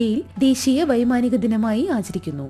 യിൽ ദേശീയ വൈമാനിക ദിനമായി ആചരിക്കുന്നു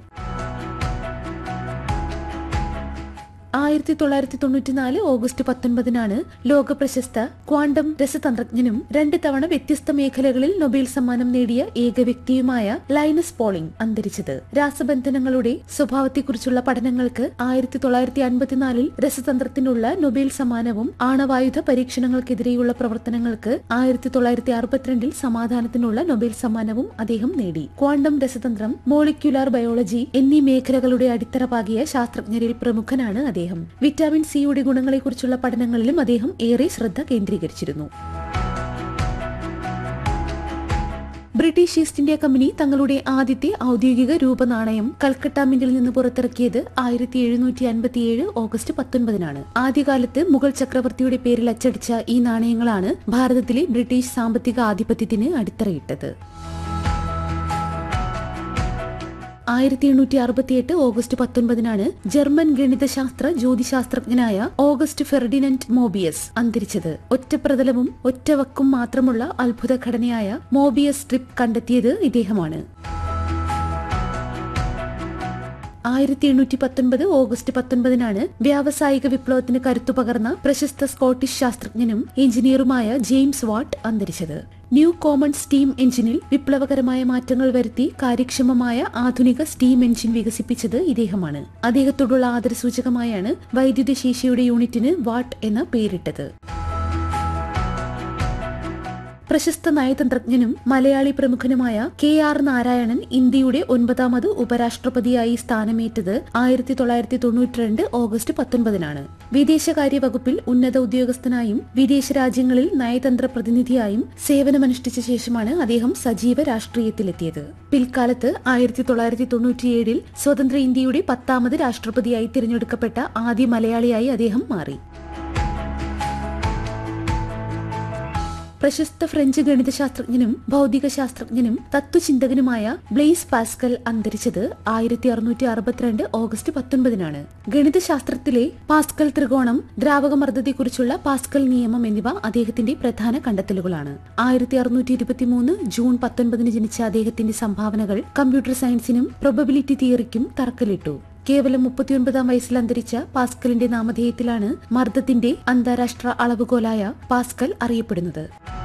ആയിരത്തി തൊള്ളായിരത്തി തൊണ്ണൂറ്റിനാല് ഓഗസ്റ്റ് പത്തൊൻപതിനാണ് ലോക പ്രശസ്ത ക്വാണ്ടം രസതന്ത്രജ്ഞനും രണ്ട് തവണ വ്യത്യസ്ത മേഖലകളിൽ നൊബേൽ സമ്മാനം നേടിയ ഏക വ്യക്തിയുമായ ലൈനസ് പോളിംഗ് അന്തരിച്ചത് രാസബന്ധനങ്ങളുടെ സ്വഭാവത്തെക്കുറിച്ചുള്ള പഠനങ്ങൾക്ക് ആയിരത്തി തൊള്ളായിരത്തി അൻപത്തിനാലിൽ രസതന്ത്രത്തിനുള്ള നൊബേൽ സമ്മാനവും ആണവായുധ പരീക്ഷണങ്ങൾക്കെതിരെയുള്ള പ്രവർത്തനങ്ങൾക്ക് ആയിരത്തി തൊള്ളായിരത്തി അറുപത്തിരണ്ടിൽ സമാധാനത്തിനുള്ള നൊബേൽ സമ്മാനവും അദ്ദേഹം നേടി ക്വാണ്ടം രസതന്ത്രം മോളിക്യുലാർ ബയോളജി എന്നീ മേഖലകളുടെ അടിത്തറ പാകിയ ശാസ്ത്രജ്ഞരിൽ പ്രമുഖനാണ് അദ്ദേഹം വിറ്റാമിൻ സിയുടെ ഗുണങ്ങളെക്കുറിച്ചുള്ള പഠനങ്ങളിലും അദ്ദേഹം ഏറെ ശ്രദ്ധ കേന്ദ്രീകരിച്ചിരുന്നു ബ്രിട്ടീഷ് ഈസ്റ്റ് ഇന്ത്യ കമ്പനി തങ്ങളുടെ ആദ്യത്തെ ഔദ്യോഗിക രൂപനാണയം കൽക്കട്ട മിന്റിൽ നിന്ന് പുറത്തിറക്കിയത് ആയിരത്തി എഴുന്നൂറ്റി അൻപത്തിയേഴ് ഓഗസ്റ്റ് പത്തൊൻപതിനാണ് ആദ്യകാലത്ത് മുഗൾ ചക്രവർത്തിയുടെ പേരിൽ അച്ചടിച്ച ഈ നാണയങ്ങളാണ് ഭാരതത്തിലെ ബ്രിട്ടീഷ് സാമ്പത്തിക ആധിപത്യത്തിന് അടിത്തറയിട്ടത് ആയിരത്തി എണ്ണൂറ്റി അറുപത്തിയെട്ട് ഓഗസ്റ്റ് പത്തൊൻപതിനാണ് ജർമ്മൻ ഗണിതശാസ്ത്ര ജ്യോതിശാസ്ത്രജ്ഞനായ ഓഗസ്റ്റ് ഫെർഡിനൻഡ് മോബിയസ് അന്തരിച്ചത് ഒറ്റപ്രതലവും ഒറ്റവക്കും മാത്രമുള്ള അത്ഭുത ഘടനയായ മോബിയസ് സ്ട്രിപ്പ് കണ്ടെത്തിയത് ഇദ്ദേഹമാണ് ആയിരത്തി എണ്ണൂറ്റി പത്തൊൻപത് ഓഗസ്റ്റ് പത്തൊൻപതിനാണ് വ്യാവസായിക വിപ്ലവത്തിന് കരുത്തു പകർന്ന പ്രശസ്ത സ്കോട്ടിഷ് ശാസ്ത്രജ്ഞനും എഞ്ചിനീയറുമായ ജെയിംസ് വാട്ട് അന്തരിച്ചത് ന്യൂ കോമൺ സ്റ്റീം എഞ്ചിനിൽ വിപ്ലവകരമായ മാറ്റങ്ങൾ വരുത്തി കാര്യക്ഷമമായ ആധുനിക സ്റ്റീം എഞ്ചിൻ വികസിപ്പിച്ചത് ഇദ്ദേഹമാണ് അദ്ദേഹത്തോടുള്ള ആദരസൂചകമായാണ് വൈദ്യുത ശേഷിയുടെ യൂണിറ്റിന് വാട്ട് എന്ന പേരിട്ടത് പ്രശസ്ത നയതന്ത്രജ്ഞനും മലയാളി പ്രമുഖനുമായ കെ ആർ നാരായണൻ ഇന്ത്യയുടെ ഒൻപതാമത് ഉപരാഷ്ട്രപതിയായി സ്ഥാനമേറ്റത് ആയിരത്തി തൊള്ളായിരത്തി തൊണ്ണൂറ്റിരണ്ട് ഓഗസ്റ്റ് പത്തൊൻപതിനാണ് വിദേശകാര്യ വകുപ്പിൽ ഉന്നത ഉദ്യോഗസ്ഥനായും വിദേശ രാജ്യങ്ങളിൽ നയതന്ത്ര പ്രതിനിധിയായും സേവനമനുഷ്ഠിച്ച ശേഷമാണ് അദ്ദേഹം സജീവ രാഷ്ട്രീയത്തിലെത്തിയത് പിൽക്കാലത്ത് ആയിരത്തി തൊള്ളായിരത്തി തൊണ്ണൂറ്റിയേഴിൽ സ്വതന്ത്ര ഇന്ത്യയുടെ പത്താമത് രാഷ്ട്രപതിയായി തിരഞ്ഞെടുക്കപ്പെട്ട ആദ്യ മലയാളിയായി അദ്ദേഹം മാറി പ്രശസ്ത ഫ്രഞ്ച് ഗണിതശാസ്ത്രജ്ഞനും ഭൗതിക ശാസ്ത്രജ്ഞനും തത്വചിന്തകനുമായ ബ്ലെയ്സ് പാസ്കൽ അന്തരിച്ചത് ആയിരത്തി അറുന്നൂറ്റി അറുപത്തിരണ്ട് ഓഗസ്റ്റ് പത്തൊൻപതിനാണ് ഗണിതശാസ്ത്രത്തിലെ പാസ്കൽ ത്രികോണം ദ്രാവകമർദ്ദത്തെക്കുറിച്ചുള്ള പാസ്കൽ നിയമം എന്നിവ അദ്ദേഹത്തിന്റെ പ്രധാന കണ്ടെത്തലുകളാണ് ആയിരത്തി അറുന്നൂറ്റി ഇരുപത്തിമൂന്ന് ജൂൺ പത്തൊൻപതിന് ജനിച്ച അദ്ദേഹത്തിന്റെ സംഭാവനകൾ കമ്പ്യൂട്ടർ സയൻസിനും പ്രൊബബിലിറ്റി തിയറിക്കും തറക്കല്ലിട്ടു കേവലം മുപ്പത്തിയൊൻപതാം വയസ്സിൽ അന്തരിച്ച പാസ്കലിന്റെ നാമധേയത്തിലാണ് മർദ്ദത്തിന്റെ അന്താരാഷ്ട്ര അളവുകോലായ പാസ്കൽ അറിയപ്പെടുന്നത്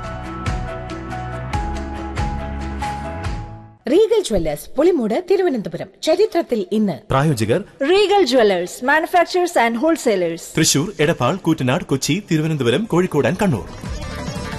റീഗൽ ജ്വല്ലേഴ്സ് പുളിമൂട് തിരുവനന്തപുരം ചരിത്രത്തിൽ ഇന്ന് പ്രായോജകർ Regal jewellers manufacturers and wholesalers Thrissur Edappal Koottanad Kochi Thiruvananthapuram Kozhikode and Kannur